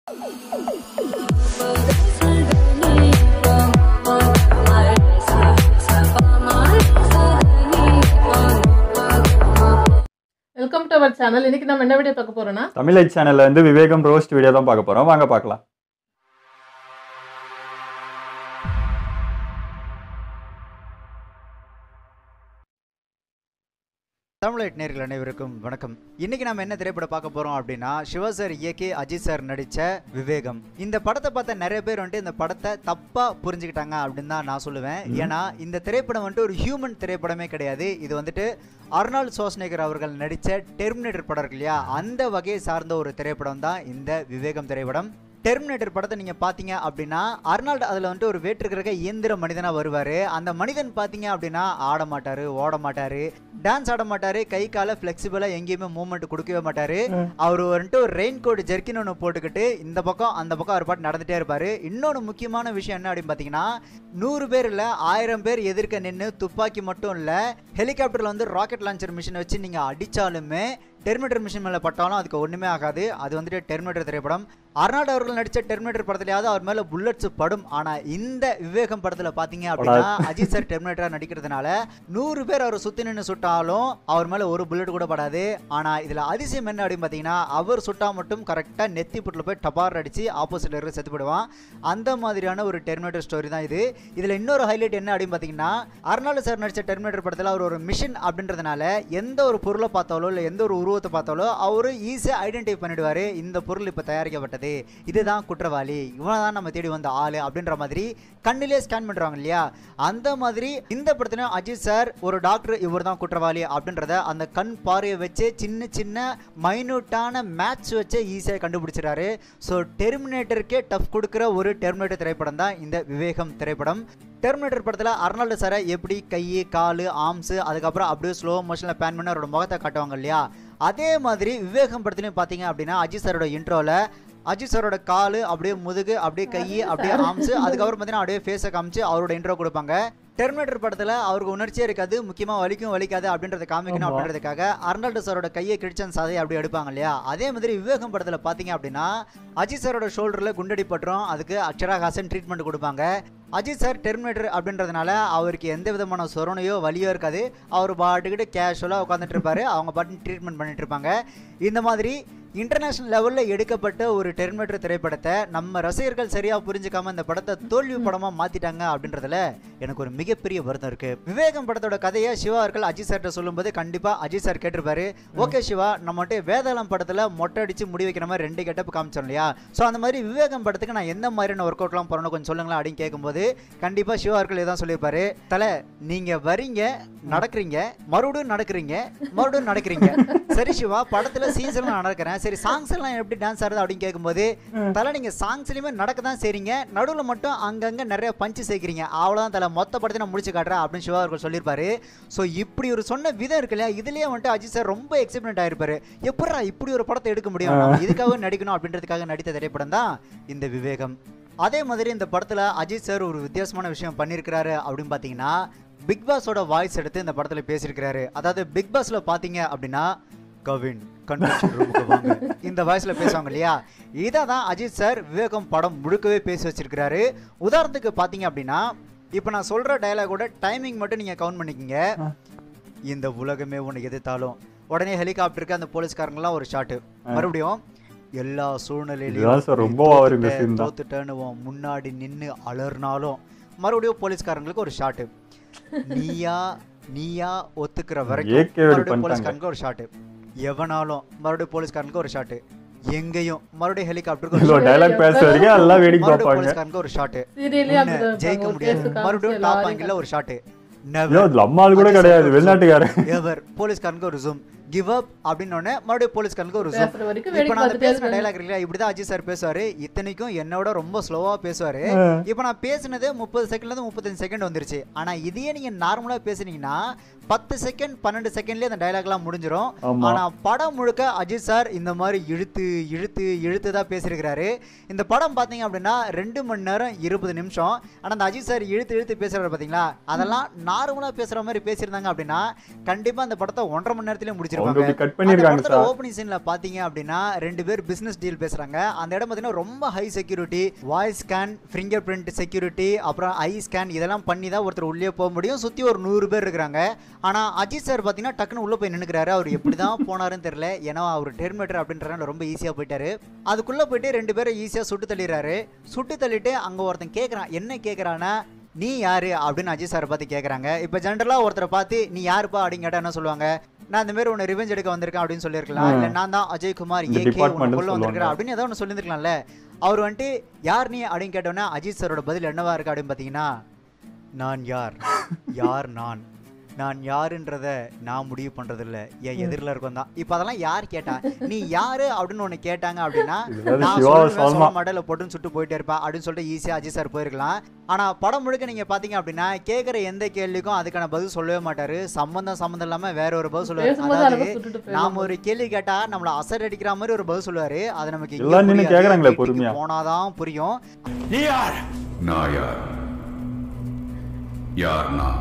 Welcome to our channel இன்னைக்கு நம்ம என்ன வீடியோ பார்க்க போறோம்னா தமிழை சேனல்ல இருந்து விவேகம் ரோஸ்ட் வீடியோ தான் பார்க்க போறோம் வாங்க பார்க்கலாம் தமிழ் நேர்கள் அனைவருக்கும் வணக்கம் இன்னைக்கு நம்ம என்ன திரைப்படம் பார்க்க போறோம் அப்படின்னா சிவா சார் இயக்கி அஜித் சார் நடிச்ச விவேகம் இந்த படத்தை பார்த்த நிறைய பேர் வந்துட்டு இந்த படத்தை தப்பா புரிஞ்சுக்கிட்டாங்க அப்படின்னு தான் நான் சொல்லுவேன் ஏன்னா இந்த திரைப்படம் வந்துட்டு ஒரு ஹியூமன் திரைப்படமே கிடையாது இது வந்துட்டு அர்னால்ட் சோஸ்னேகர் அவர்கள் நடித்த டெர்மினேட்டர் படம் இருக்கு இல்லையா அந்த வகையை சார்ந்த ஒரு திரைப்படம் தான் இந்த விவேகம் திரைப்படம் டெர்மினேட்டர் படத்தை நீங்கள் பார்த்தீங்க அப்படின்னா அர்னால்டு அதில் வந்துட்டு ஒரு வேற்றுக்கிற இயந்திர மனிதனாக வருவார் அந்த மனிதன் பார்த்தீங்க அப்படின்னா ஆட மாட்டார் ஓட மாட்டார் டான்ஸ் ஆட மாட்டார் கை காலை ஃப்ளெக்சிபிளாக எங்கேயுமே மூவ்மெண்ட் கொடுக்கவே மாட்டார் அவர் வந்துட்டு ஒரு ரெயின் கோட் ஜெர்க்கின் ஒன்று போட்டுக்கிட்டு இந்த பக்கம் அந்த பக்கம் அவர் பாட்டு நடந்துகிட்டே இருப்பார் இன்னொன்று முக்கியமான விஷயம் என்ன அப்படின்னு பார்த்தீங்கன்னா நூறு பேர் இல்லை ஆயிரம் பேர் எதிர்க்க நின்று துப்பாக்கி மட்டும் இல்லை ஹெலிகாப்டரில் வந்து ராக்கெட் லான்ச்சர் மிஷினை வச்சு நீங்கள் அடித்தாலுமே டெர்மினேட்டர் மிஷின் மேலே பட்டாலும் அதுக்கு ஒன்றுமே ஆகாது அது வந்துட்டு டெர்மினேட்டர் திரைப்படம் அர்னால்டு அவர்கள் நடித்த டெர்மினேட்டர் படத்துலையாவது அவர் மேலே புல்லட்ஸ் படும் ஆனால் இந்த விவேகம் படத்தில் பார்த்தீங்க அப்படின்னா அஜித் சார் டெர்மினேட்டராக நடிக்கிறதுனால நூறு பேர் அவர் சுற்றி நின்று சுட்டாலும் அவர் மேலே ஒரு புல்லட் கூட படாது ஆனால் இதில் அதிசயம் என்ன அப்படின்னு பார்த்தீங்கன்னா அவர் சுட்டா மட்டும் கரெக்டாக நெத்தி புட்டில் போய் டபார் அடித்து ஆப்போசிட்டில் இருக்க செத்து போடுவான் அந்த மாதிரியான ஒரு டெர்மினேட்டர் ஸ்டோரி தான் இது இதில் இன்னொரு ஹைலைட் என்ன அப்படின்னு பார்த்தீங்கன்னா அர்னால்டு சார் நடித்த டெர்மினேட்டர் படத்தில் அவர் ஒரு மிஷின் அப்படின்றதுனால எந்த ஒரு பொருளை பார்த்தாலோ இல்லை எந்த ஒரு உருவத்தை பார்த்தாலோ அவர் ஈஸியாக ஐடென்டிஃபை பண்ணிடுவார் இந்த பொருள் இப்போ தயாரிக்கப்பட்டது இதுதான் குற்றவாளி இவனை தான் நம்ம தேடி வந்த ஆள் அப்படின்ற மாதிரி கண்ணிலே ஸ்கேன் பண்ணுறாங்க இல்லையா அந்த மாதிரி இந்த படத்துலையும் அஜித் சார் ஒரு டாக்டர் இவர் தான் குற்றவாளி அப்படின்றத அந்த கண் பார்வையை வச்சு சின்ன சின்ன மைனூட்டான மேட்ச் வச்சு ஈஸியாக கண்டுபிடிச்சிடாரு ஸோ டெர்மினேட்டருக்கே டஃப் கொடுக்குற ஒரு டெர்மினேட்டர் திரைப்படம் தான் இந்த விவேகம் திரைப்படம் டெர்மினேட்டர் படத்தில் அர்னால்டு சாரை எப்படி கை கால் ஆர்ம்ஸு அதுக்கப்புறம் அப்படியே ஸ்லோ மோஷனில் பேன் பண்ணி அவரோட முகத்தை காட்டுவாங்க இல்லையா அதே மாதிரி விவேகம் படத்துலையும் பார்த்தீங்க அப்படின்னா அஜித் சாரோட இன்ட்ரோவில் அஜித் சாரோட காலு அப்படியே முதுகு அப்படியே கை அப்படியே ஆம்ஸு அதுக்கப்புறம் பார்த்தீங்கன்னா அப்படியே ஃபேஸை காமிச்சு அவரோட இன்ட்ரோ கொடுப்பாங்க டெர்மினேட்டர் படத்தில் அவருக்கு உணர்ச்சியே இருக்காது முக்கியமாக வலிக்கும் வலிக்காது அப்படின்றத காமிக்கணும் ஆமா. அப்படின்றதுக்காக அர்னால்டு சாரோட கையை கிழிச்ச அந்த சதையை அப்படி எடுப்பாங்க இல்லையா அதே மாதிரி விவேகம் படத்தில் பார்த்தீங்க அப்படின்னா அஜித் சாரோட ஷோல்டரில் குண்டடி பட்டுரும் அதுக்கு அக்ஷரா ஹாசன் ட்ரீட்மெண்ட் கொடுப்பாங்க அஜித் சார் டெர்மினேட்டர் அப்படின்றதுனால அவருக்கு எந்த விதமான சொரணையோ வலியோ இருக்காது அவர் பாட்டுக்கிட்டு கேஷுவலாக உட்காந்துட்டு இருப்பாரு அவங்க பாட்டு ட்ரீட்மெண்ட் பண்ணிட்டு இருப்பாங்க இந்த மாதிரி இன்டர்நேஷனல் லெவலில் எடுக்கப்பட்ட ஒரு டெர்மினேட்டர் திரைப்படத்தை நம்ம ரசிகர்கள் சரியாக புரிஞ்சுக்காம இந்த படத்தை தோல்வி படமாக மாற்றிட்டாங்க அப்படின்றதுல எனக்கு ஒரு மிகப்பெரிய வருத்தம் இருக்கு விவேகம் படத்தோட கதையை சிவா அவர்கள் அஜித் சார்கிட்ட சொல்லும்போது கண்டிப்பாக அஜித் சார் கேட்டிருப்பாரு ஓகே சிவா நம்ம வந்துட்டு வேதாளம் படத்தில் மொட்டை அடிச்சு முடி வைக்கிற மாதிரி ரெண்டு கெட்டப் காமிச்சோம் இல்லையா ஸோ அந்த மாதிரி விவேகம் படத்துக்கு நான் எந்த மாதிரியான ஒர்க் அவுட்லாம் பண்ணணும் கொஞ்சம் சொல்லுங்களேன் அப்படின்னு கேட்கும்போது கண்டிப்பாக சிவா அவர்கள் இதான் சொல்லியிருப்பாரு தலை நீங்கள் வரீங்க நடக்கிறீங்க மறுபடியும் நடக்கிறீங்க மறுபடியும் நடக்கிறீங்க சரி சிவா படத்தில் சீன்ஸ் எல்லாம் நான் நடக்கிறேன் சரி சாங்ஸ் எல்லாம் எப்படி டான்ஸ் ஆடுது அப்படின்னு கேட்கும்போது தலை நீங்கள் சாங்ஸ்லையுமே நடக்க தான் செய்றீங்க நடுவில் மட்டும் அங்கங்கே நிறைய பஞ்சு சேர்க்குறீங்க அவ்வளோதான் தலை மொத்த படத்தை நான் முடிச்சு காட்டுறேன் அப்படின்னு சிவா அவர்கள் சொல்லியிருப்பாரு ஸோ இப்படி ஒரு சொன்ன விதம் இருக்கு இல்லையா இதுலேயே வந்துட்டு அஜித் சார் ரொம்ப எக்ஸைட்மெண்ட் ஆயிருப்பாரு எப்படா இப்படி ஒரு படத்தை எடுக்க முடியும் நம்ம இதுக்காக நடிக்கணும் அப்படின்றதுக்காக நடித்த திரைப்படம் தான் இந்த விவேகம் அதே மாதிரி இந்த படத்தில் அஜித் சார் ஒரு வித்தியாசமான விஷயம் பண்ணியிருக்கிறாரு அப்படின்னு பார்த்தீங்கன்னா பிக் பாஸோட வாய்ஸ் எடுத்து இந்த படத்தில் பேசியிருக்கிறாரு அதாவது பிக் பாஸ்ல பார்த்தீங்க அப்படின்னா கவின் கன்வென்ஷன் ரூமுக்கு வாங்க இந்த வாய்ஸில் பேசுவாங்க இல்லையா இதை தான் அஜித் சார் விவேகம் படம் முழுக்கவே பேசி வச்சிருக்கிறாரு உதாரணத்துக்கு பார்த்தீங்க அப்படின்னா இப்போ நான் சொல்கிற டயலாகோட டைமிங் மட்டும் நீங்கள் கவுண்ட் பண்ணிக்கிங்க இந்த உலகமே உன்னை எதிர்த்தாலும் உடனே ஹெலிகாப்டருக்கு அந்த போலீஸ்காரங்களாம் ஒரு ஷாட்டு மறுபடியும் எல்லா இதுதான் சார் ரொம்ப over இந்த scene தான். தோத்துட்டேன்னு உன் முன்னாடி நின்று அலர்னாலும் மறுபடியும் போலீஸ்காரங்களுக்கு ஒரு ஷாட்டு நீயா நீயா ஒத்துக்கிற வரைக்கும் ஏகே வெடி மறுபடியும் பண்ணிட்டாங்க. போலீஸ்காரங்களுக்கு ஒரு ஷாட்டு எவனாலும் மறுபடியும் போலீஸ்காரனுக்கு ஒரு ஷாட்டு எங்கேயும் மறுபடியும் ஹெலிகாப்டருக்கு ஒரு இவ்வளோ shot. டைலாக் பேச வரைக்கும் எல்லாம் வேடிக்கை மறுபடியும் பார்ப்பாங்க போலீஸ்காரனுக்கு ஒரு ஷாட்டு சீரியலே உன்னை அப்படிதான் ஜெயிக்க இருப்பாங்க. ஒரு முடியாது case காமிச்சு மறுபடியும் டாப் லாரி ஆங்கிள் ஒரு ஷாட்டு ஐயோ அதுல அம்மாள் கூட கிடையாது வெளிநாட்டுக்காரன் எவர் போலீஸ்காரனுக்கு ஒரு ஜூம் கிவ் அப் அப்படின்னு உடனே மறுபடியும் போலீஸ்காரனுக்கு ஒரு ஜூம் பேசுற வரைக்கும் இப்போ வேடிக்கை நான் அந்த பார்த்துட்டே பேசின இருக்காங்க. டைலாக் இருக்குல்ல இப்படிதான் அஜித் சார் பேசுவாரு இத்தனைக்கும் என்னோட ரொம்ப ஸ்லோவா பேசுவாரு இப்போ நான் பேசினது முப்பது செகண்ட்ல இருந்து முப்பத்தஞ்சு செகண்ட் வந்துருச்சு ஆனா இதையே நீங்க நார்மலா பேசுனீங்கன்னா பத்து செகண்ட் பன்னெண்டு செகண்ட்லயே அந்த டைலாக்லாம் முடிஞ்சிரும் ஆமா. ஆனா படம் முழுக்க அஜித் சார் இந்த மாதிரி இழுத்து இழுத்து இழுத்து தான் பேசியிருக்கிறாரு இந்த படம் பாத்தீங்க அப்படின்னா ரெண்டு மணி நேரம் இருபது நிமிஷம் ஆனா அந்த அஜித் சார் இழுத்து இழுத்து பேசுறாரு பாத்தீங்களா அதெல்லாம் நார்மலா பேசுற மாதிரி பேசியிருந்தாங்க அப்படின்னா கண்டிப்பா அந்த படத்தை ஒன்றரை மணி நேரத்திலே முடிச்சிருப்பாங்க அவங்க காட்டியிருப்பாங்க இப்படி கட் பண்ணிருக்காங்க அந்த சார் ஓப்பனிங் சீன்ல பாத்தீங்க அப்படின்னா ரெண்டு பேர் பிசினஸ் டீல் பேசுறாங்க அந்த இடம் பாத்தீங்கன்னா ரொம்ப high security voice scan fingerprint security அப்புறம் ஐ ஸ்கேன் இதெல்லாம் பண்ணி தான் ஒருத்தர் உள்ளே போக முடியும் சுத்தி ஒரு நூறு பேர் இருக்கிறாங்க ஆனா அஜித் சார் பாத்தீங்கன்னா டக்குன்னு உள்ள போய் நின்னுக்கிறாரு அவர் எப்படி தான் போனாருன்னு தெரியல ஏன்னா அவர் டெர்மேட்டர் அப்படின்றனால ரொம்ப ஈஸியா போயிட்டாரு அதுக்குள்ள போயிட்டு ரெண்டு பேரும் ஈஸியா சுட்டு தள்ளிடுறாரு சுட்டு தள்ளிட்டு அங்க ஒருத்தன் கேக்குறான் என்ன கேக்குறான்னா நீ யாரு அப்படின்னு அஜித் சார் பார்த்து கேக்குறாங்க இப்போ ஜென்ரலா ஒருத்தரை பார்த்து நீ யாருப்பா அப்படின்னு கேட்டா என்ன சொல்லுவாங்க நான் இந்த மாதிரி உன்னை ரிவெஞ்ச் எடுக்க வந்திருக்கேன் அப்படின்னு சொல்லியிருக்கலாம் ம். இல்ல நான் தான் அஜய் குமார் இந்த ஏகே department உன்னை கொல்ல சொல்லுவாங்க. வந்திருக்கிறேன் அப்படின்னு ஏதாவது ஒன்று சொல்லியிருக்கலாம்ல அவர் வந்துட்டு யார் நீ அப்படின்னு கேட்டோன்னே அஜித் சாரோட பதில் என்னவா இருக்கு அப்படின்னு பார்த்தீங்கன்னா நான் யார் யார் நான் நான் யாருன்றத நான் முடிவு பண்றது இல்ல என் எதிரில் இருக்கும் தான் இப்போ அதெல்லாம் யார் கேட்டா நீ யாரு அப்படின்னு ஒன்று கேட்டாங்க அப்படின்னா இதுல நான் சிவா சொல்லுவேன், சல்மா சொல்ல மாட்டேன், இல்ல பொட்டுன்னு சுட்டு போயிட்டே இருப்பேன் அப்படின்னு சொல்லிட்டு ஈஸியா அஜித் சார் போயிருக்கலாம் ஆனா படம் முழுக்க நீங்க பாத்தீங்க அப்படின்னா கேக்குற எந்த கேள்விக்கும் அதுக்கான பதில் சொல்லவே மாட்டாரு சம்பந்தம் சம்பந்தம் இல்லாம வேற ஒரு பதில் சொல்லுவாரு பேசும்போது அதாவது அழகா சுட்டுட்டு போயிடலாம். நாம ஒரு கேள்வி கேட்டா நம்மள அசர் அடிக்கிற மாதிரி ஒரு பதில் சொல்லுவாரு அது நமக்கு இங்க எல்லாம் நின்னு புரியாது. கேக்குறாங்களே வீட்டுக்கு பொறுமையா. போனாதான் புரியும் நான் யார் யார் நான்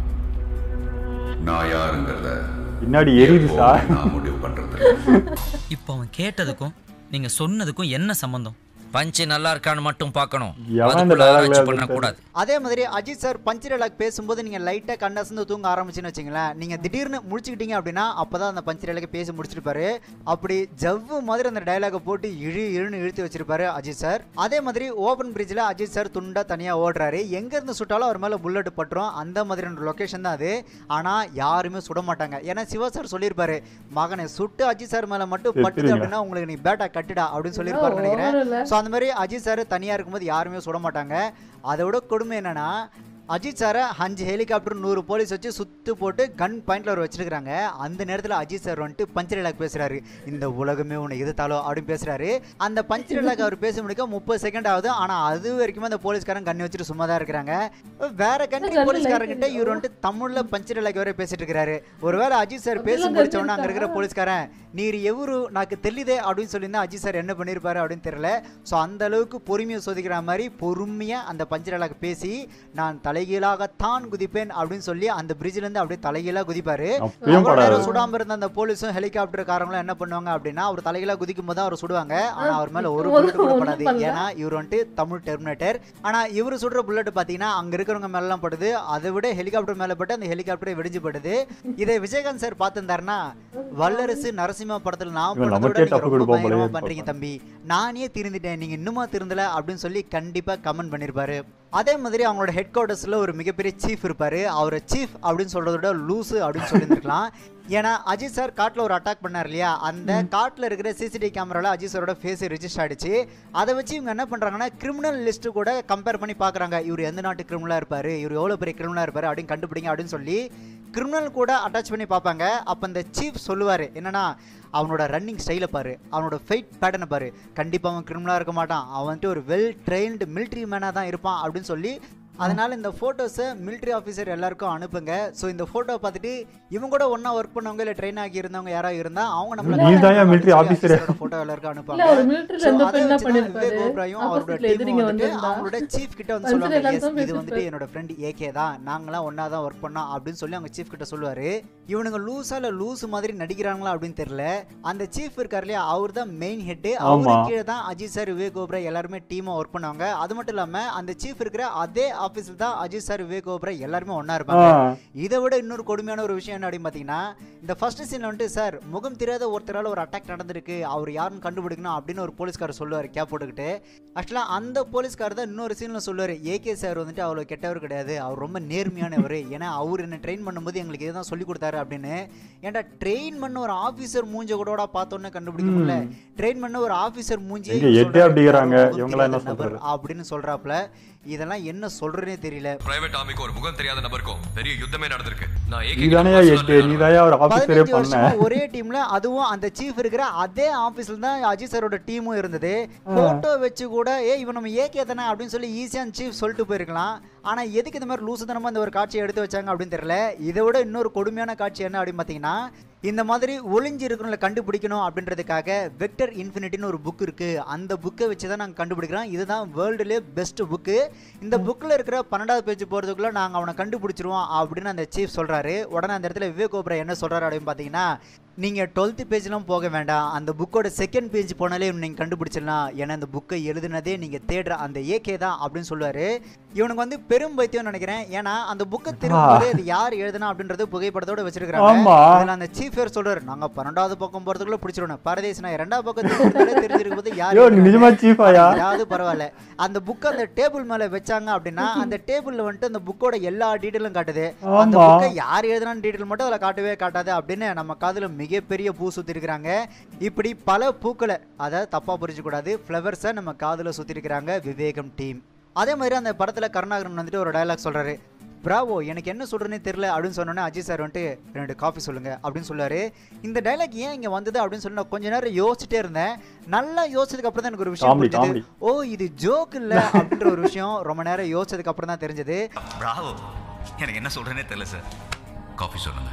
நான் யாருங்கிறத பின்னாடி எரியுது சார் எப்பவுமே நான் முடிவு பண்றது இப்போ அவன் கேட்டதுக்கும் நீங்க சொன்னதுக்கும் என்ன சம்பந்தம் பஞ்சு நல்லா இருக்கான்னு மட்டும் பார்க்கணும் எவன் இந்த அதுக்குள்ள dialogue ஆராய்ச்சி எழுதுறது? பண்ணக்கூடாது அதே மாதிரி அஜித் சார் பஞ்ச் டைலாக் பேசும்போது நீங்க லைட்டா கண்ணசந்து தூங்க ஆரம்பிச்சுன்னு வச்சுங்களேன் நீங்க திடீர்னு முடிச்சுக்கிட்டீங்க அப்படின்னா அப்பதான் அந்த பஞ்ச் டைலாக் பேசி முடிச்சிருப்பாரு அப்படி ஜவ்வு மாதிரி அந்த டைலாக போட்டு இழு இழுன்னு இழுத்து வச்சிருப்பாரு அஜித் சார் அதே மாதிரி ஓபன் பிரிட்ஜ்ல அஜித் சார் துண்டா தனியா ஓடுறாரு எங்க இருந்து சுட்டாலும் அவர் மேல புல்லட் பட்டுரும் அந்த மாதிரியான லொகேஷன் தான் அது ஆனா யாருமே சுட மாட்டாங்க ஏன்னா சிவா சார் சொல்லியிருப்பாரு மகனை சுட்டு அஜித் சார் மேல மட்டும் பட்டுது செத்துருங்க. அப்படின்னா உங்களுக்கு நீ பேட்டா கட்டுடா அப்படின்னு சொல்லியிருப்பாருன்னு நினைக்கிறேன் over இல்ல. ஸோ அந்த மாதிரி அஜித் சார் தனியாக இருக்கும்போது யாருமே சுட மாட்டாங்க அதை விட கொடுமை என்னன்னா அஜித் சாரை அஞ்சு ஹெலிகாப்டர் நூறு போலீஸ் வச்சு சுத்து போட்டு கன் பாயிண்ட்ல அவர் வச்சிருக்காங்க அந்த நேரத்தில் அஜித் சார் வந்துட்டு பஞ்ச் டைலாக் பேசுறாரு இந்த உலகமே உன்னை எதிர்த்தாலோ அப்படின்னு பேசுறாரு அந்த பஞ்ச் டைலாக் அவர் பேச முடிக்க முப்பது செகண்ட் ஆகுது ஆனா அது வரைக்கும் அந்த போலீஸ்காரன் கன் வச்சுட்டு சும்மா தான் இருக்கிறாங்க வேற கண்ட்ரி கண்ணு போலீஸ்காரங்கிட்ட light இவர் வந்துட்டு தமிழ்ல பஞ்ச் டைலாக் வரை பேசிட்டு இருக்காரு ஒருவேளை அஜித் சார் பேசி அப்படிலாம் முடிச்ச உடனே அங்க கத்தி இருக்கிற போலீஸ்காரன் நீர் எவரு நாக்கு தெளிதே அப்படின்னு சொல்லியிருந்தா அஜித் சார் என்ன பண்ணியிருப்பாரு அப்படின்னு தெரியல ஸோ அந்த அளவுக்கு பொறுமையை சோதிக்கிற மாதிரி பொறுமையா அந்த பஞ்ச் டைலாக் பேசி நான் தலைகீழாகத்தான் குதிப்பேன் அப்படின்னு சொல்லி அந்த பிரிட்ஜ்ல இருந்து அப்படியே தலைகீழா குதிப்பாரு அப்பயும் அவ்வளவு படாது நேரம் சுடாம இருந்த அந்த போலீஸும் ஹெலிகாப்டர் காரங்களும் என்ன பண்ணுவாங்க அப்படின்னா அவர் தலைகீழா குதிக்கும் போது அவர் சுடுவாங்க ஆனா அவர் மேல ஒரு குதிக்கும் புல்லட் கூட போது படாது ஒண்ணும் பண்ணல. ஏன்னா இவர் வந்துட்டு தமிழ் டெர்மினேட்டர் ஆனா இவர் சுடுற புல்லட் பாத்தீங்கன்னா அங்க இருக்கிறவங்க மேல எல்லாம் படுது அதை விட ஹெலிகாப்டர் மேல பட்டு அந்த ஹெலிகாப்டரே வெடிஞ்சு படுது இதை விஜயகாந்த் சார் பார்த்திருந்தாருன்னா வல்லரசு நரசிம்ம படத்துல நான் இவன் பண்ணதை விட நமக்கே நீங்க தப்பு ரொம்ப கொடுப்போம் போலயே பயங்கரமா பண்றீங்க தம்பி நானே திருந்திட்டேன் நீங்க இன்னுமா திருந்தல அப்படின்னு சொல்லி கண்டிப்பா கமெண்ட் பண்ணிருப்பாரு அதே மாதிரி அவங்களோட ஹெட் குவார்டர்ஸ்ல ஒரு மிகப்பெரிய சீஃப் இருப்பாரு அவரை சீஃப் அப்படின்னு சொல்றத விட லூசு அப்படின்னு சொல்லியிருந்திருக்கலாம் ஏன்னா அஜித் சார் காட்டில் ஒரு அட்டாக் பண்ணார் இல்லையா அந்த காட்டில் இருக்கிற சிசிடிவி கேமராவில் அஜித் சாரோட ஃபேஸ் ரிஜிஸ்டர் ஆயிடுச்சு அதை வச்சு இவங்க என்ன பண்ணுறாங்கன்னா கிரிமினல் லிஸ்ட்டு கூட கம்பேர் பண்ணி பார்க்குறாங்க இவர் எந்த நாட்டு கிரிமினலாக இருப்பார் இவர் எவ்வளோ பெரிய கிரிமினலாக இருப்பார் அப்படின்னு கண்டுபிடிங்க அப்படின்னு சொல்லி கிரிமினல் கூட அட்டாச் பண்ணி பார்ப்பாங்க அப்போ இந்த சீஃப் சொல்லுவார் என்னன்னா அவனோட ரன்னிங் ஸ்டைலை பாரு அவனோட ஃபைட் பேட்டர்னை பாரு கண்டிப்பாக அவன் கிரிமினலாக இருக்க மாட்டான் அவன் வந்துட்டு ஒரு வெல் ட்ரெயின்டு மிலிட்ரி மேனாக தான் இருப்பான் அப்படின்னு சொல்லி அதனால இந்த ஃபோட்டோஸை military ஆஃபீஸர் எல்லாருக்கும் அனுப்புங்க ஸோ இந்த ஃபோட்டோ பார்த்துட்டு இவங்க கூட ஒன்றா ஒர்க் பண்ணவங்க இல்லை ட்ரெயின் ஆகி இருந்தவங்க யாராவது இருந்தா அவங்க நம்மள நீ தான்யா military officer. ஃபோட்டோ எல்லாருக்கும் இல்ல அனுப்புவாங்க அவர் மிலிட்டரியில So, இருந்து அதை என்ன வச்சு தான் பண்ணிருப்பாரு விவேக் ஓபராயும் அவரோட ஆப்போசிட்ல team எதிரிங்க வந்துட்டு வந்திருந்தா அவங்களோட சீஃப் கிட்ட வந்து பஞ்சுல சொல்லுவாங்க எல்லாரும் "Yes, தான் இது வந்துட்டு பேசிருப்பாரு." என்னோட ஃப்ரெண்ட் ஏகே தான் நாங்களாம் ஒண்ணா தான் ஒர்க் பண்ணோம் அப்படின்னு சொல்லி அவங்க சீஃப் கிட்ட சொல்லுவாரு இவனுங்க லூஸா இல்ல லூஸ் மாதிரி நடிக்கிறாங்களா அப்படின்னு தெரியல அந்த சீஃப் இருக்காரு இல்லையா அவர் தான் மெயின் ஹெட் அவரு ஆமா. கீழே தான் அஜித் சார் விவேக் ஓப்ரா எல்லாருமே டீமா ஒர்க் பண்ணுவாங்க அது மட்டும் இல்லாம அந்த சீஃப் இருக்கிற அதே ஆபீஸ்ல தான் அஜித் சார் விவேக் ஓப்ரா எல்லாருமே ஒண்ணா ஆ, இருப்பாங்க இதை விட இன்னொரு கொடுமையான ஒரு விஷயம் என்ன அப்படின்னு பார்த்தீங்கன்னா இந்த ஃபர்ஸ்ட் சீன் வந்துட்டு சார் முகம் தெரியாத ஒருத்தரால ஒரு அட்டாக் நடந்திருக்கு அவர் யாருன்னு கண்டுபிடிக்கணும் அப்படின்னு ஒரு போலீஸ்காரர் சொல்லுவார் கேப் போட்டுக்கிட்டு ஆக்சுவலாக அந்த போலீஸ்காரர் தான் இன்னொரு சீனில் சொல்லுவார் ஏகே சார் வந்துட்டு அவ்வளோ கெட்டவர் கிடையாது அவர் ரொம்ப நேர்மையானவர் ஏன்னா அவர் என்ன ட்ரெயின் பண்ணும்போது எங்களுக்கு இதுதான் சொல்லி கொடுத்தாரு அப்படின்னு ஏன்டா ட்ரெயின் பண்ண ஒரு ஆஃபீஸர் மூஞ்ச கூட பார்த்தோன்னே கண்டுபிடிக்க முடியல ட்ரெயின் பண்ண ஒரு ஆஃபீஸர் மூஞ்சி இங்க எட்டே அப்படிங்கிறாங்க. இவங்கெல்லாம் என்ன சொல்றது? அப்படின்னு சொல்றாப்ல இதெல்லாம் என்ன சொல்றேனே தெரியல பிரைவேட் ஆர்மிக்கு ஒரு முகம் தெரியாத நபருக்கும் பெரிய யுத்தமே நடந்திருக்கு நான் AK நீதானையா கிட்ட எட்டு நீதாயா ஒரு ஆபீசரே பதினஞ்சு பண்ண வருஷமா ஒரே டீம்ல அதுவும் அந்த சீஃப் இருக்கிற அதே ஆபீஸ்ல தான் அஜித் சாரோட டீமும் இருந்தது போட்டோ வச்சு கூட ஏ இவன் நம்ம ஏகே தானே அப்படின்னு சொல்லி ஈஸியான சீஃப் சொல்லிட்டு போயிருக்கலாம் ஆனா எதுக்கு இந்த மாதிரி லூசுத்தனமா இந்த ஒரு காட்சியை எடுத்து வச்சாங்க அப்படின்னு தெரியல இதை விட இன்னொரு கொடுமையான காட்சி என்ன அப்படின்னு பாத்தீங்கன்னா இந்த மாதிரி ஒளிஞ்சு இருக்கிறவங்களை கண்டுபிடிக்கணும் அப்படின்றதுக்காக வெக்டர் இன்ஃபினிட்டின்னு ஒரு புக் இருக்கு அந்த புக்கை வச்சு தான் நாங்கள் கண்டுபிடிக்கிறோம் இதுதான் வேர்ல்டுலேயே பெஸ்ட் புக்கு இந்த புக்கில் இருக்கிற பன்னெண்டாவது பேஜ் போகிறதுக்குள்ள நாங்கள் அவனை கண்டுபிடிச்சிருவோம் அப்படின்னு அந்த சீஃப் சொல்றாரு உடனே அந்த இடத்துல விவேக் ஓப்ரா என்ன சொல்றாரு அப்படின்னு பார்த்தீங்கன்னா நீங்கள் டுவெல்த்து பேஜ்லாம் போக வேண்டாம் அந்த புக்கோட செகண்ட் பேஜ் போனாலே நீங்கள் கண்டுபிடிச்சிடலாம் ஏன்னா அந்த புக்கை எழுதுனதே நீங்கள் தேடுற அந்த ஏகே தான் அப்படின்னு சொல்லுவார் இவனுக்கு வந்து பெரும் பைத்தியம் நினைக்கிறேன் ஏன்னா அந்த புக்கை திரும்ப இது யார் எழுதுனா அப்படின்றது புகைப்படத்தோட வச்சிருக்காங்க ஆமா. அதுல அந்த சீஃப் வேர் சொல்றாரு நாங்க பன்னெண்டாவது பக்கம் போறதுக்குள்ள பிடிச்சிருவோம் பரதேசி நான் ரெண்டாவது பக்கத்துல தெரிஞ்சிருக்கும் போது யார் ஐயோ நீ எழுதுனாங்க? நிஜமா சீஃபாயா அதாவது பரவாயில்ல அந்த புக் அந்த டேபிள் மேல வச்சாங்க அப்படின்னா அந்த டேபிள்ல வந்துட்டு அந்த புக்கோட எல்லா டீட்டெயிலும் காட்டுது அந்த ஆமா. புக்கை யார் எழுதுனான்னு டீட்டெயில் மட்டும் அதில் காட்டவே காட்டாது அப்படின்னு நம்ம காதுல மிகப்பெரிய பூ சுத்தி இருக்கிறாங்க இப்படி பல பூக்களை அதாவது தப்பா புரிஞ்சு கூடாது ஃப்ளவர்ஸை நம்ம காதுல சுத்தி இருக்கிறாங்க விவேகம் டீம் அதே மாதிரி அந்த படத்துல கருணாகரன் வந்துட்டு ஒரு டயலாக் சொல்றாரு பிராவோ எனக்கு என்ன சொல்றேனே தெரியல அப்படின்னு சொன்னோன்னே அஜய் சார் வந்துட்டு ரெண்டு காஃபி சொல்லுங்க அப்படின்னு சொல்லாரு இந்த டைலாக் ஏன் இங்க வந்தது அப்படின்னு சொல்லி நான் கொஞ்ச நேரம் யோசிச்சுட்டே இருந்தேன் நல்லா யோசிச்சதுக்கு அப்புறம் தான் எனக்கு ஒரு விஷயம் Comedy, புரிஞ்சுது comedy. ஓ இது ஜோக் இல்ல அப்படின்ற ஒரு விஷயம் ரொம்ப நேரம் யோசிச்சதுக்கு அப்புறம் தான் தெரிஞ்சது பிராவோ எனக்கு என்ன சொல்றேனே தெரியல சார் காஃபி சொல்லுங்க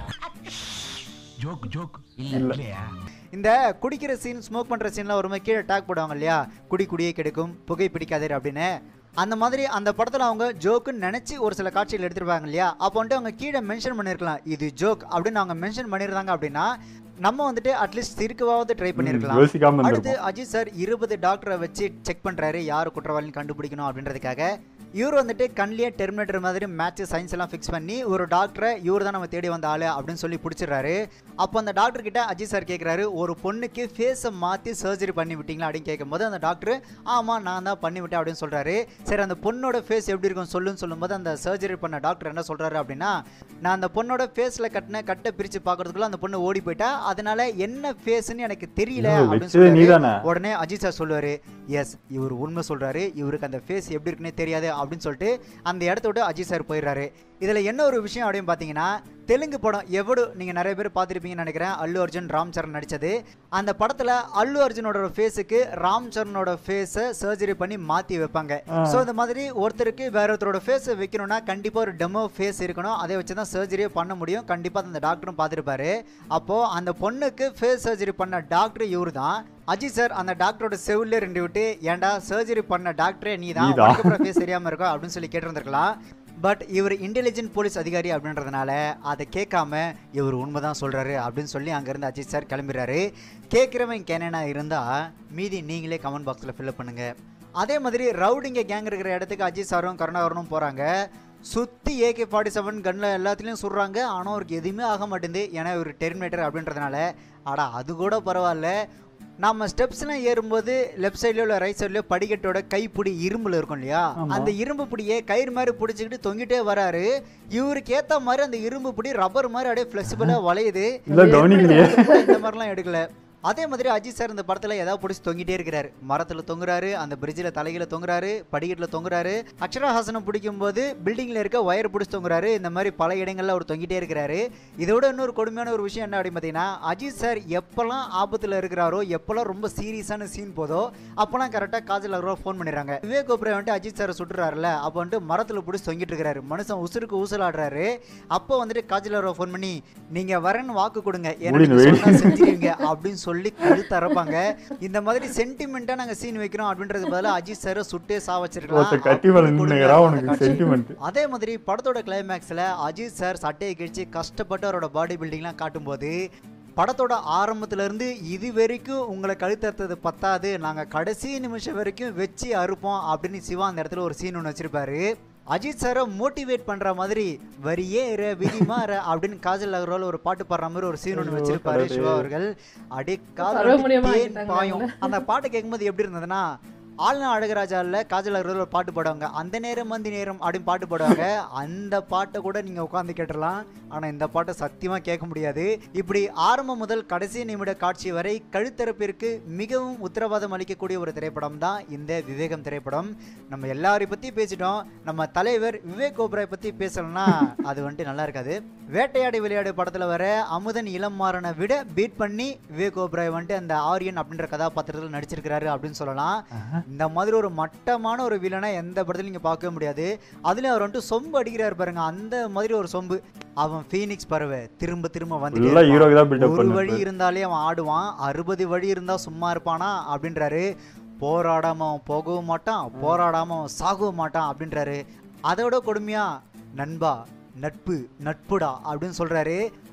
இந்த குடிக்கிற சீன் ஸ்மோக் பண்ற சீன்ல ஒரு மாதிரி கீழே டேக் போடுவாங்க இல்லையா குடி குடியே கிடைக்கும் புகை பிடிக்காதீர் அப்படின்னு அந்த மாதிரி அந்த படத்துல அவங்க ஜோக்குன்னு நினைச்சு ஒரு சில காட்சிகள் எடுத்திருப்பாங்க இல்லையா அப்போ வந்துட்டு அவங்க கீழே மென்ஷன் பண்ணிருக்கலாம் இது ஜோக் அப்படின்னு அவங்க மென்ஷன் பண்ணியிருந்தாங்க அப்படின்னா நம்ம வந்துட்டு அட்லீஸ்ட் சிரிக்கவாவது ட்ரை பண்ணிருக்கலாம் யோசிக்காம அடுத்து இருந்திருப்போம் அஜித் சார் இருபது டாக்டரை வச்சு செக் பண்றாரு யார் குற்றவாளின்னு கண்டுபிடிக்கணும் அப்படின்றதுக்காக இவர் வந்துட்டு கண்ணிலே டெர்மினேட்டர் மாதிரி மேட்ச் சயின்ஸ் எல்லாம் ஃபிக்ஸ் பண்ணி ஒரு டாக்டரை இவர் தான் நம்ம தேடி வந்த ஆளு அப்படின்னு சொல்லி பிடிச்சிடுறாரு அப்போ அந்த டாக்டர் கிட்ட அஜித் சார் கேட்குறாரு ஒரு பொண்ணுக்கு ஃபேஸை மாற்றி சர்ஜரி பண்ணி விட்டீங்களா அப்படின்னு கேட்கும்போது அந்த டாக்டர் ஆமாம் நான் தான் பண்ணி விட்டேன் அப்படின்னு சொல்றாரு சரி அந்த பொண்ணோட ஃபேஸ் எப்படி இருக்கும் சொல்லுன்னு சொல்லும்போது அந்த சர்ஜரி பண்ண டாக்டர் என்ன சொல்றாரு அப்படின்னா நான் அந்த பொண்ணோட ஃபேஸில் கட்டின கட்டை பிரித்து பார்க்கறதுக்குள்ள அந்த பொண்ணு ஓடி போயிட்டா அதனால என்ன ஃபேஸ்ன்னு எனக்கு தெரியல ஐயோ, அப்படின்னு வச்சதே சொல்றாரு நீதானே உடனே அஜித் சார் சொல்லுவாரு எஸ் இவர் உண்மை சொல்றாரு இவருக்கு அந்த ஃபேஸ் எப்படி இருக்குன்னே தெரியாது அப்படின்னு சொல்லிட்டு அந்த இடத்த விட்டு அஜித் சார் போயிடுறாரு இதுல என்ன ஒரு விஷயம் அப்படின்னு பாத்தீங்கன்னா தெலுங்கு படம் எவ்வளோ நீங்க நிறைய பேர் பார்த்துருப்பீங்கன்னு நினைக்கிறேன் அல்லு அர்ஜுன் ராம் சரண் நடிச்சது அந்த படத்துல அல்லு அர்ஜுனோட ஃபேஸுக்கு ராம் சரணோட ஃபேஸை சர்ஜரி பண்ணி மாத்தி வைப்பாங்க ஸோ இந்த மாதிரி ஒருத்தருக்கு வேற ஒருத்தரோட ஃபேஸை வைக்கணும்னா கண்டிப்பா ஒரு டெமோ ஃபேஸ் இருக்கணும் அதை வச்சு தான் சர்ஜரியே பண்ண முடியும் கண்டிப்பா அந்த டாக்டரும் பார்த்துருப்பாரு அப்போ அந்த பொண்ணுக்கு ஃபேஸ் சர்ஜரி பண்ண டாக்டர் இவரு தான் அஜித் சார் அந்த டாக்டரோட செவிலே ரெண்டு விட்டு ஏன்டா சர்ஜரி பண்ண டாக்டரே நீ தான் நீதான். அப்புறம் ஃபேஸ் தெரியாம இருக்கா அப்படின்னு சொல்லி கேட்டிருந்திருக்கலாம் பட் இவர் இன்டெலிஜென்ட் போலீஸ் அதிகாரி அப்படின்றதுனால அதை கேட்காம இவர் உண்மைதான் சொல்றாரு அப்படின்னு சொல்லி அங்கேருந்து அஜித் சார் கிளம்பிடுறாரு கேட்குறவன் கேனா இருந்தா மீதி நீங்களே கமெண்ட் பாக்ஸில் ஃபில்அப் பண்ணுங்க அதே மாதிரி ரவுடிங்க கேங் இருக்கிற இடத்துக்கு அஜித் சாரும் கருணாகரனும் போறாங்க சுத்தி ஏகே ஃபார்ட்டி செவன் கன்ல எல்லாத்துலேயும் சுடுறாங்க ஆனால் அவருக்கு எதுவுமே ஆக மாட்டேங்குது ஏன்னா இவர் டெர்மினேட்டர் அப்படின்றதுனால அடா அது கூட பரவாயில்ல நம்ம ஸ்டெப்ஸ்லாம் ஏறும்போது லெஃப்ட் சைட்லயோ இல்லை ரைட் சைட்லயோ படிக்கட்டோட கைப்பிடி இரும்புல இருக்கும் இல்லையா ஆமா. அந்த இரும்பு பிடியை கயிறு மாதிரி பிடிச்சிக்கிட்டு தொங்கிட்டே வராரு இவருக்கு ஏத்த மாதிரி அந்த இரும்பு பிடி ரப்பர் மாதிரி அப்படியே ஃபிளெக்சிபிளா வளையுது இல்ல கவனிக்கலையே இந்த மாதிரிலாம் எடுக்கல அதே மாதிரி அஜித் சார் இந்த படத்துல ஏதாவது பிடிச்சி தொங்கிட்டே இருக்கிறாரு மரத்துல தொங்குறாரு அந்த பிரிட்ஜில் தலையில தொங்குறாரு படிக்கட்டுல தொங்குறாரு அக்ஷராஹாசனம் பிடிக்கும் போது பில்டிங்ல இருக்க ஒயர் பிடிச்சி தொங்குறாரு இந்த மாதிரி பல இடங்கள்ல அவர் தொங்கிட்டே இருக்கிறாரு இதோட இன்னொரு கொடுமையான ஒரு விஷயம் என்ன அப்படின்னு பார்த்தீங்கன்னா அஜித் சார் எப்பெல்லாம் ஆபத்துல இருக்கிறாரோ எப்பெல்லாம் ரொம்ப சீரியஸான சீன் போதோ அப்பெல்லாம் கரெக்டாக காஜல் அகர்வால் ஃபோன் பண்ணிடுறாங்க விவேக் ஓப்ரே வந்துட்டு அஜித் சார் சுட்டுறாருல அப்போ வந்துட்டு மரத்துல பிடிச்சி தொங்கிட்டு இருக்கிறாரு மனுஷன் உசுருக்கு ஊசலாடுறாரு அப்போ வந்துட்டு காஜல் அகர்வால் ஃபோன் பண்ணி நீங்க வரேன்னு வாக்கு கொடுங்க ஏன்னா முடிந்து நீங்க வெயிட். சொன்னா செஞ்சிருவீங்க அப்படின்னு சொல்லி கழுத்து அறப்பாங்க இந்த மாதிரி சென்டிமெண்ட்டா நாங்க சீன் வைக்கிறோம் அப்படின்றது பதிலா அஜித் சார் சுட்டே சா ஒருத்த கட்டி வச்சிருக்கலாம் வளர்ந்துங்கிறா உனக்கு சென்டிமெண்ட் அதே மாதிரி படத்தோட கிளைமேக்ஸில் அஜித் சார் சட்டையை கிழிச்சு கஷ்டப்பட்டு அவரோட பாடி பில்டிங்லாம் காட்டும்போது படத்தோட ஆரம்பத்துல இருந்து இது வரைக்கும் உங்களை கழுத்தறுத்தது பத்தாது நாங்கள் கடைசி நிமிஷம் வரைக்கும் வச்சு அறுப்போம் அப்படின்னு சிவா அந்த இடத்துல ஒரு சீன் ஒன்று வச்சிருப்பாரு அஜித் சாரை மோட்டிவேட் பண்ற மாதிரி வரியே இரு விதிமா இரு அப்படின்னு காஜல் அகர்வால் ஒரு பாட்டு பாடுற மாதிரி ஒரு சீன் ஒன்று ஐயோ, வச்சிருப்பாரு கடவுளே. சிவா அவர்கள் அடி சர்வமுனியமா காதல் ஆக்கிட்டாங்க பாயும் அந்த பாட்டு கேட்கும்போது எப்படி இருந்ததுன்னா ஆளுநர் அழகராஜால காஜல் அகர்வால் ஒரு பாட்டு பாடுவாங்க அந்த நேரம் மந்தி நேரம் அப்படின்னு பாட்டு பாடுவாங்க அந்த பாட்டை கூட நீங்க உட்காந்து கேட்டுடலாம் ஆனா இந்த பாட்டை சத்தியமா கேட்க முடியாது இப்படி ஆரம்பம் முதல் கடைசி நிமிட காட்சி வரை கழுத்தரப்பிற்கு மிகவும் உத்தரவாதம் அளிக்கக்கூடிய ஒரு திரைப்படம் தான் இந்த விவேகம் திரைப்படம் நம்ம எல்லாரையும் பத்தி பேசிட்டோம் நம்ம தலைவர் விவேக் ஓப்ராய் பத்தி பேசலன்னா அது வந்துட்டு நல்லா இருக்காது வேட்டையாடி விளையாடு படத்துல வர அமுதன் இளம் மாறனை விட பீட் பண்ணி விவேக் ஓப்ராய் வந்துட்டு அந்த ஆரியன் அப்படின்ற கதாபாத்திரத்தில் நடிச்சிருக்கிறாரு அப்படின்னு சொல்லலாம் இந்த மாதிரி ஒரு மட்டமான ஒரு வில்லனை எந்த படத்துலையும் நீங்க பார்க்கவே முடியாது அதுலயும் அவர் வந்துட்டு சொம்பு அடிக்கிறாரு பாருங்க அந்த மாதிரி ஒரு சொம்பு அவன் ஃபீனிக்ஸ் பறவை திரும்ப திரும்ப வந்துட்டே ஃபுல்லா இருப்பான். ஹீரோக்கு தான் பில்டப் ஒரு வழி பண்ணு இருந்தாலே அவன் ஆடுவான் அறுபது வழி இருந்தா சும்மா இருப்பானா அப்படின்றாரு போராடாம அவன் போகவும் மாட்டான் போராடாம அவன் சாகவும் மாட்டான் அப்படின்றாரு அதோட கொடுமையா நண்பா நட்பு நட்புடா அப்படின்னு சொல்றாரு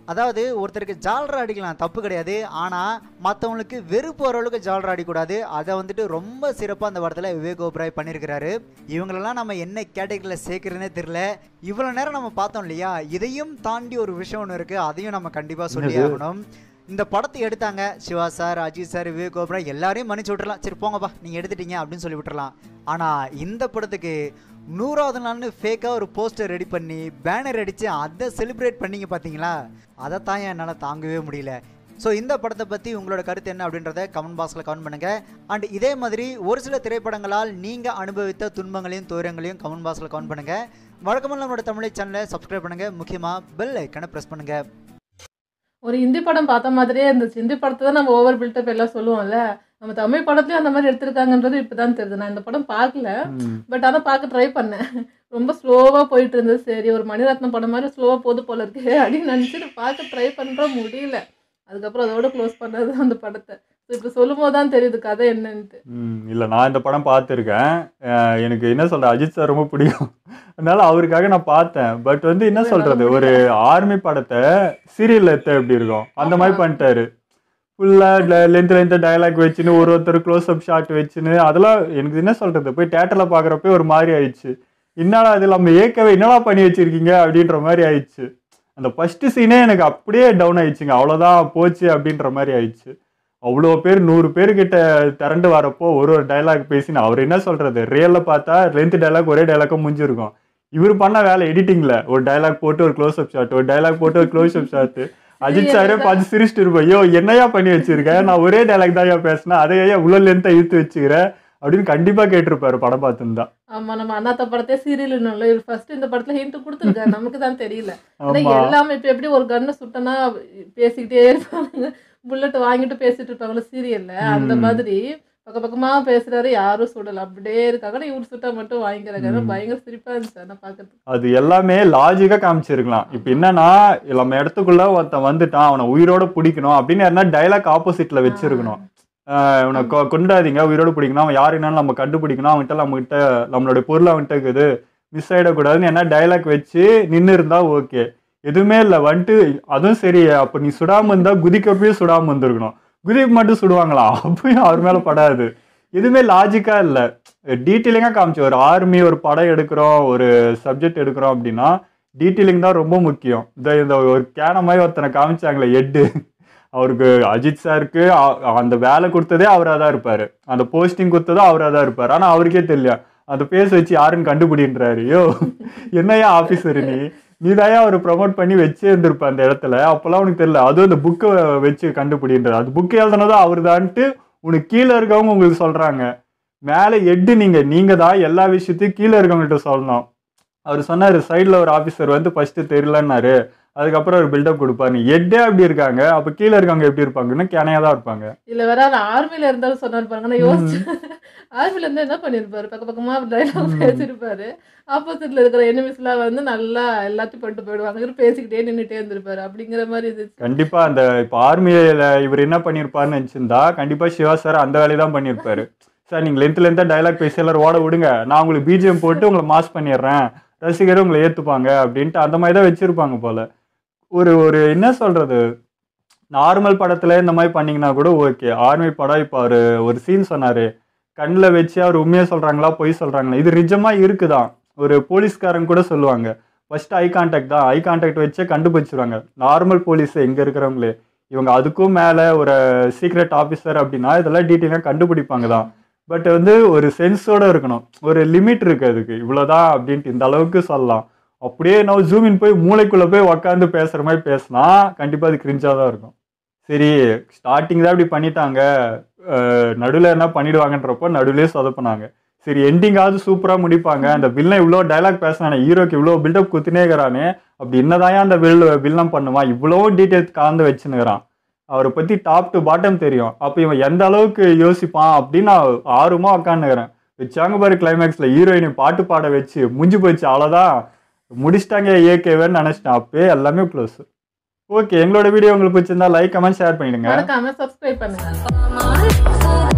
அதாவது ஒருத்தருக்கு ஜால்ரா அடிக்கலாம் தப்பு கிடையாது ஆனால் மற்றவங்களுக்கு வெறுப்பு வர அளவுக்கு ஜால்ரா அடிக்கூடாது அதை வந்துட்டு ரொம்ப சிறப்பாக அந்த படத்தில் விவேக் ஓப்ராய் பண்ணியிருக்கிறாரு இவங்களெல்லாம் நம்ம என்ன கேட்டகரியில் சேர்க்குறதுனே தெரில இவ்வளோ நேரம் நம்ம பார்த்தோம் இல்லையா இதையும் தாண்டி ஒரு விஷயம் ஒன்று இருக்குது அதையும் நம்ம கண்டிப்பாக சொல்லி என்னது? ஆகணும் இந்த படத்தை எடுத்தாங்க சிவா சார் அஜித் சார் விவேக் ஓப்ராய் எல்லாரையும் மன்னிச்சு விட்டுறலாம் சரி போங்கப்பா நீங்கள் எடுத்துட்டீங்க அப்படின்னு சொல்லி விட்டுறலாம் ஆனால் இந்த படத்துக்கு நூறாவது நாள்னு ஃபேக்காக ஒரு போஸ்டர் ரெடி பண்ணி பேனர் அடித்து அதை செலிப்ரேட் பண்ணீங்க பார்த்தீங்களா அதை தான் என்னால் தாங்கவே முடியல ஸோ இந்த படத்தை பற்றி உங்களோட கருத்து என்ன அப்படின்றத கமெண்ட் பாக்ஸில் கமெண்ட் பண்ணுங்கள் அண்ட் இதே மாதிரி ஒரு சில திரைப்படங்களால் நீங்கள் அனுபவித்த துன்பங்களையும் துயரங்களையும் கமெண்ட் பாக்ஸில் கமெண்ட் பண்ணுங்கள் வழக்கமாக நம்மளோட தமிழை சேனலை சப்ஸ்கிரைப் பண்ணுங்கள் முக்கியமாக பெல் ஐக்கனை ப்ரெஸ் பண்ணுங்கள் ஒரு ஹிந்தி படம் பார்த்த மாதிரியே இருந்துச்சு ஹிந்தி படத்தை தான் நம்ம ஓவர் பில்டப் எல்லாம் சொல்லுவோம்ல நம்ம தமிழ் படத்துலயும் அந்த மாதிரி எடுத்திருக்காங்கன்றது இப்பதான் தெரியுது நான் இந்த படம் பார்க்கல ம். பட் ஆனால் பார்க்க ட்ரை பண்ணேன் ரொம்ப ஸ்லோவாக போயிட்டு இருந்தது சரி ஒரு மணிரத்னம் படம் மாதிரி ஸ்லோவாக போகுது போல இருக்கு அப்படின்னு நினச்சிட்டு பார்க்க ட்ரை பண்ணுற முடியல அதுக்கப்புறம் அதோட க்ளோஸ் பண்ணது அந்த படத்தை ஸோ இப்போ சொல்லும் போது தான் தெரியுது கதை என்னன்ட்டு ம் இல்லை நான் இந்த படம் பார்த்துருக்கேன் அஹ் எனக்கு என்ன சொல்ற அஜித் சார் ரொம்ப பிடிக்கும் அதனால அவருக்காக நான் பார்த்தேன் பட் வந்து என்ன சொல்றது ஒரு ஆர்மி படத்தை சீரியல் எடுத்த எப்படி இருக்கும் அந்த மாதிரி பண்ணிட்டாரு ஃபுல்லாக லென்த் லென்த் டயலாக் வச்சுன்னு ஒரு ஒருத்தர் க்ளோஸ் அப் ஷாட் வச்சுன்னு அதெல்லாம் எனக்கு என்ன சொல்றது போய் தேட்டரில் பார்க்குறப்ப ஒரு மாதிரி ஆயிடுச்சு என்னடா அது நம்ம ஏற்கவே என்னடா பண்ணி வச்சிருக்கீங்க அப்படின்ற மாதிரி ஆயிடுச்சு அந்த ஃபர்ஸ்ட் சீனே எனக்கு அப்படியே டவுன் ஆயிடுச்சுங்க அவ்வளோதான் போச்சு அப்படின்ற மாதிரி ஆயிடுச்சு அவ்வளோ பேர் நூறு பேர்கிட்ட திரண்டு வரப்போ ஒரு ஒரு டைலாக் பேசின அவர் என்ன சொல்றது ரியலில் பார்த்தா லென்த் டைலாக் ஒரே டைலாக்கும் முடிஞ்சிருக்கும் இவர் பண்ண வேலை எடிட்டிங்ல ஒரு டைலாக் போட்டு ஒரு க்ளோஸ் அப் ஷாட் ஒரு டைலாக் போட்டு ஒரு க்ளோஸ் அப் ஷாட் அஜித் சாரே பார்த்து சிரிச்சிட்டு இருப்போம் ஐயோ என்னையா பண்ணி வச்சிருக்கேன் நான் ஒரே டைலாக் தான் ஏன் பேசினேன் அதை ஏன் இவ்வளோ லென்த்தாக இழுத்து வச்சுக்கிறேன் அப்படின்னு கண்டிப்பா கேட்டிருப்பாரு படம் பார்த்துருந்தா ஆமா நம்ம அண்ணாத்த படத்தே சீரியல் இன்னும்ல இவர் ஃபர்ஸ்ட் இந்த படத்துல ஹிண்ட் கொடுத்துருக்காரு நமக்கு தான் தெரியல ஆனா ஆமா எல்லாமே இப்ப எப்படி ஒரு கண்ணை சுட்டனா பேசிக்கிட்டே இருப்பாங்க புல்லட் வாங்கிட்டு பேசிட்டு இருப்பாங்களா சீரியல்ல அந்த ம். மாதிரி பக்க பக்கமா பேசுறாரு யாரும் சுடல அப்படியே இருக்காங்க ஆனா இவர் சுட்டா மட்டும் வாங்கிக்கிறாங்க ஆனா ம். பயங்கர சிரிப்பா இருந்துச்சு ஆனா பாக்குறதுக்கு அது எல்லாமே லாஜிக்கா காமிச்சிருக்கலாம் இப்போ என்னன்னா நம்ம இடத்துக்குள்ள ஒருத்தன் வந்துட்டான் அவனை உயிரோட பிடிக்கணும் அப்படின்னு யாருன்னா டைலாக் ஆப்போசிட்ல வச்சிருக்கணும் ஆஹ் இவனை கொ- கொண்டாதீங்க உயிரோட பிடிக்கணும் அவன் யார் என்னன்னு நம்ம கண்டுபிடிக்கணும் அவன்கிட்ட நம்ம கிட்ட நம்மளுடைய பொருள் அவன்கிட்ட இருக்குது மிஸ் ஆயிடக்கூடாதுன்னு என்ன டைலாக் வச்சு நின்று இருந்தா ஓகே எதுவுமே இல்லை வந்துட்டு அதுவும் சரி அப்போ நீ சுடாம இருந்தா குதிக்கப்பயே சுடாம வந்திருக்கணும் குதிப்பு மட்டும் சுடுவாங்களா அப்பயும் அவர் மேல படாது எதுவுமே லாஜிக்கா இல்லை டீட்டெயிலிங்காக காமிச்சு ஒரு ஆர்மி ஒரு படம் எடுக்கிறோம் ஒரு சப்ஜெக்ட் எடுக்கிறோம் அப்படின்னா டீட்டெயிலிங் தான் ரொம்ப முக்கியம் இந்த இந்த ஒரு கேன மாதிரி ஒருத்தனை காமிச்சாங்களே எட்டு அவருக்கு அஜித் சாருக்கு அ- அந்த வேலை கொடுத்ததே அவராக தான் இருப்பார் அந்த போஸ்டிங் கொடுத்ததும் அவராக தான் இருப்பார் ஆனால் அவருக்கே தெரியும் அந்த பேஸ் வச்சு யாருன்னு கண்டுபிடின்றாரு யோ என்னையா ஆஃபீஸர் நீ நீ அவர் ப்ரமோட் பண்ணி வச்சே இருந்திருப்ப அந்த இடத்துல அப்போல்லாம் உனக்கு தெரியல அதுவும் அந்த புக்கை வச்சு கண்டுபிடின்றாரு அது புக்கு எழுதுனதும் அவர் தான்ட்டு உனக்கு கீழே இருக்கவங்க உங்களுக்கு சொல்கிறாங்க மேலே எட்டு நீங்கள் நீங்கள் தான் எல்லா விஷயத்தையும் கீழே இருக்கவங்கள்ட்ட சொல்லணும் அவர் சொன்னார் சைடில் ஒரு ஆஃபீஸர் வந்து ஃபஸ்ட்டு தெரியலன்னாரு அதுக்கப்புறம் ஒரு பில்டப் கொடுப்பாரு எட்டே அப்படி இருக்காங்க அப்போ கீழே இருக்கவங்க எப்படி இருப்பாங்கன்னா கேனையாக தான் இருப்பாங்க இல்ல வேற ஆர்மில இருந்தாலும் சொன்னாரு பாருங்க நான் யோசிச்சு ஆர்மில இருந்து என்ன பண்ணிருப்பாரு பக்க பக்கமா டைலாக் ம். பேசிருப்பாரு ஆப்போசிட்ல இருக்கிற எனிமிஸ் எல்லாம் வந்து நல்லா எல்லாத்தையும் பண்ணிட்டு போயிடுவாங்க இவர் பேசிக்கிட்டே நின்னுட்டே இருந்திருப்பாரு அப்படிங்கிற மாதிரி இருந்துச்சு கண்டிப்பா அந்த இப்போ ஆர்மியில இவர் என்ன பண்ணியிருப்பாருன்னு நினச்சிருந்தா கண்டிப்பா சிவா சார் அந்த வேலையை தான் பண்ணியிருப்பாரு சார் நீங்க லென்த் லென்த்தாக டைலாக் பேசி எல்லாரும் ஓட விடுங்க நான் உங்களுக்கு பிஜிஎம் போட்டு உங்களை மாஸ் பண்ணிடுறேன் ரசிகரும் உங்களை ஏத்துப்பாங்க அப்படின்ட்டு அந்த மாதிரி தான் வச்சிருப்பாங்க போல ஒரு ஒரு என்ன சொல்றது நார்மல் படத்துல இந்த மாதிரி பண்ணீங்கன்னா கூட ஓகே ஆர்மி படம் இப்போ அவர் ஒரு சீன் சொன்னாரு கண்ணில் வச்சு அவர் உண்மையாக சொல்றாங்களா பொய் சொல்றாங்களா இது நிஜமா இருக்குதான் ஒரு போலீஸ்காரங்க கூட சொல்லுவாங்க ஃபர்ஸ்ட் ஐ கான்டாக்ட் தான் ஐ கான்டாக்ட் வச்சே கண்டுபிடிச்சிருவாங்க நார்மல் போலீஸ் எங்க இருக்கிறவங்களே இவங்க அதுக்கும் மேலே ஒரு சீக்ரெட் ஆஃபீஸர் அப்படின்னா இதெல்லாம் டீட்டெயிலாக கண்டுபிடிப்பாங்க தான் பட் வந்து ஒரு சென்ஸோட இருக்கணும் ஒரு லிமிட் இருக்கு அதுக்கு இவ்வளோதான் அப்படின்ட்டு இந்த அளவுக்கு சொல்லலாம் அப்படியே நான் ஜூமின் போய் மூளைக்குள்ளே போய் உக்காந்து பேசுகிற மாதிரி பேசினா கண்டிப்பாக அது கிரிஞ்சாக தான் இருக்கும் சரி ஸ்டார்டிங் தான் இப்படி பண்ணிட்டாங்க நடுவில் என்ன பண்ணிடுவாங்கன்றப்போ நடுவுலேயே சொதப்புனாங்க சரி எண்டிங்காவது சூப்பராக முடிப்பாங்க அந்த வில்லன் இவ்வளோ டைலாக் பேசினானே ஹீரோக்கு இவ்வளோ பில்டப் குத்தினேங்கிறானே அப்படி என்னதான் அந்த வில் வில்லன் பண்ணுவான் இவ்வளோ டீட்டெயில்ஸ் கலந்து வச்சுன்னுக்கிறான் அவரை பற்றி டாப் டு பாட்டம் தெரியும் அப்போ இவன் எந்த அளவுக்கு யோசிப்பான் அப்படின்னு நான் ஆர்வமாக உட்காந்துக்கிறேன் வச்சாங்க பாரு கிளைமேக்ஸில் ஹீரோயினை பாட்டு பாட வச்சு முடிஞ்சு போச்சு அவ்வளோதான் முடிச்சிட்டாங்க ஏகேவேன்னு நினச்சிட்டேன் அப்பயே எல்லாமே க்ளோஸ் ஓகே எங்களோட வீடியோ உங்களுக்கு பிடிச்சிருந்தா லைக் கமெண்ட் ஷேர் பண்ணிடுங்க மறக்காம சப்ஸ்கிரைப் பண்ணுங்க Mama,